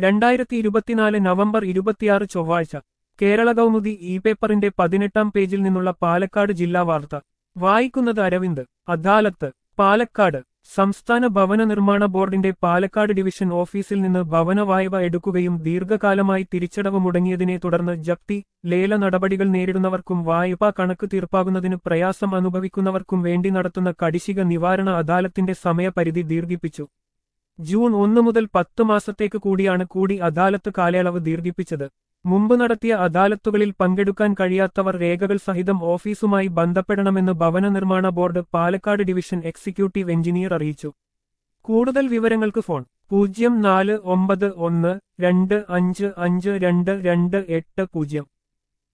രണ്ടായിരത്തി ഇരുപത്തിനാല് നവംബർ ഇരുപത്തിയാറ് ചൊവ്വാഴ്ച കേരള കൗമുദി ഇ പേപ്പറിന്റെ പതിനെട്ടാം പേജിൽ നിന്നുള്ള പാലക്കാട് ജില്ലാ വാർത്ത വായിക്കുന്നത് അരവിന്ദ് അദാലത്ത് പാലക്കാട് സംസ്ഥാന ഭവന നിർമ്മാണ ബോർഡിന്റെ പാലക്കാട് ഡിവിഷൻ ഓഫീസിൽ നിന്ന് ഭവന വായ്പ എടുക്കുകയും ദീർഘകാലമായി തിരിച്ചടവ് മുടങ്ങിയതിനെ തുടർന്ന് ജപ്തി ലേല നടപടികൾ നേരിടുന്നവർക്കും വായ്പാ കണക്ക് തീർപ്പാകുന്നതിന് പ്രയാസം അനുഭവിക്കുന്നവർക്കും വേണ്ടി നടത്തുന്ന കടിശിക നിവാരണ അദാലത്തിന്റെ സമയപരിധി ദീർഘിപ്പിച്ചു ജൂൺ ഒന്ന് മുതൽ പത്ത് മാസത്തേക്ക് കൂടിയാണ് കൂടി അദാലത്ത് കാലയളവ് ദീർഘിപ്പിച്ചത് മുമ്പ് നടത്തിയ അദാലത്തുകളിൽ പങ്കെടുക്കാൻ കഴിയാത്തവർ രേഖകൾ സഹിതം ഓഫീസുമായി ബന്ധപ്പെടണമെന്ന് ഭവന നിർമ്മാണ board Palakkad division executive engineer അറിയിച്ചു കൂടുതൽ വിവരങ്ങൾക്ക് ഫോൺ പൂജ്യം നാല് ഒമ്പത് ഒന്ന് രണ്ട് അഞ്ച് അഞ്ച് രണ്ട് രണ്ട് എട്ട് പൂജ്യം